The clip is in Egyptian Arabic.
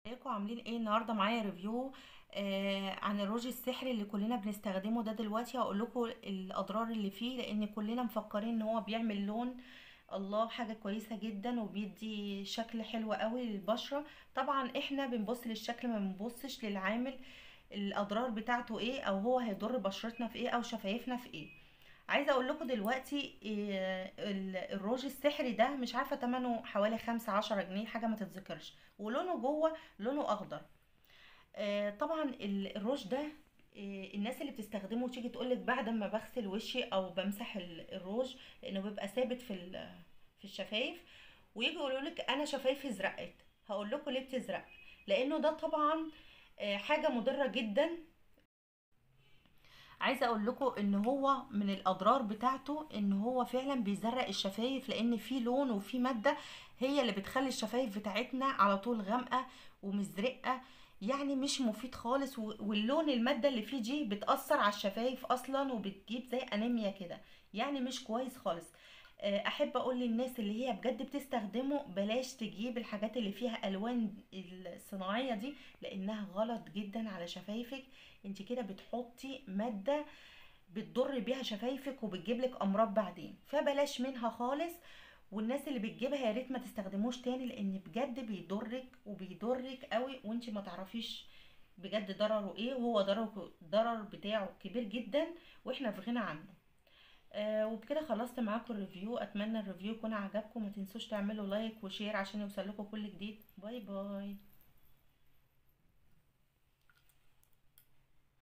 ازيكم عاملين ايه النهارده معايا ريفيو آه عن الروج السحري اللي كلنا بنستخدمه ده دلوقتي هقول لكم الاضرار اللي فيه لان كلنا مفكرين ان هو بيعمل لون الله حاجه كويسه جدا وبيدي شكل حلو قوي للبشره طبعا احنا بنبص للشكل ما بنبصش للعامل الاضرار بتاعته ايه او هو هيضر بشرتنا في ايه او شفايفنا في ايه عايزه اقول لكم دلوقتي إيه الروج السحري ده مش عارفه تمنه حوالي خمسة عشرة جنيه حاجه ما تتذكرش ولونه جوه لونه اخضر آه طبعا الروج ده إيه الناس اللي بتستخدمه تيجي تقولك بعد ما بغسل وشي او بمسح الروج لانه بيبقى ثابت في في الشفايف ويجي يقولوا لك انا شفايفي ازرقت هقول لكم ليه بتزرق لانه ده طبعا حاجه مضره جدا عايزه اقول لكم ان هو من الاضرار بتاعته ان هو فعلا بيزرق الشفايف لان في لون وفي ماده هي اللي بتخلي الشفايف بتاعتنا على طول غامقه ومزرقه يعني مش مفيد خالص واللون الماده اللي فيه دي بتاثر على الشفايف اصلا وبتجيب زي انيميا كده يعني مش كويس خالص احب اقول للناس اللي هي بجد بتستخدمه بلاش تجيب الحاجات اللي فيها الوان الصناعيه دي لانها غلط جدا على شفايفك انت كده بتحطي ماده بتضر بيها شفايفك وبتجيب لك امراض بعدين فبلاش منها خالص والناس اللي بتجيبها يا ريت ما تستخدموش تاني لان بجد بيضرك وبيضرك قوي وانت ما تعرفيش بجد ضرره ايه وهو ضرره ضرر بتاعه كبير جدا واحنا في غنى عنه آه وبكده خلصت معاكم الريفيو اتمنى الريفيو يكون عجبكم ما تنسوش تعملوا لايك وشير عشان يوصل لكم كل جديد باي باي